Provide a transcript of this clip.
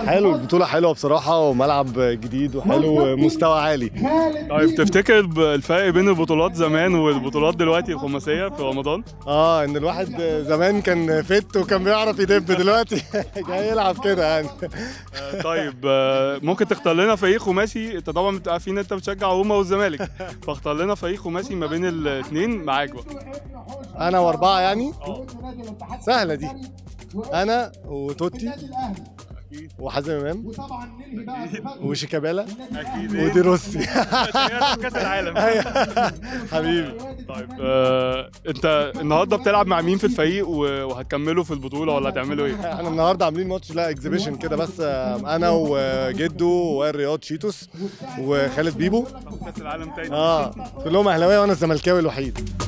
حلو البطولة حلوة بصراحة وملعب جديد وحلو ومستوى عالي طيب تفتكر ب- الفرق بين البطولات زمان والبطولات دلوقتي الخماسيه في رمضان اه ان الواحد زمان كان فت وكان بيعرف يدب دلوقتي جاي يلعب كده يعني آه، طيب آه، ممكن تختار لنا فريق خماسي انت طبعا بتبقى عارفين انت بتشجع روما والزمالك فاختار لنا فريق خماسي ما بين الاثنين معاك بقى انا واربعة يعني اه سهلة دي انا وتوتي وحازم امام وشيكابالا اكيد ودي روسي تخيل كاس العالم حبيبي طيب آه، انت النهارده بتلعب مع مين في الفريق و- وهتكملوا في البطوله ولا هتعملوا ايه؟ احنا النهارده عاملين ماتش لا اكزيبيشن كده بس آه، انا وجدو وائل رياض شيتوس وخالد بيبو كاس العالم تاني اه كلهم اهلاويه وانا الزملكاوي الوحيد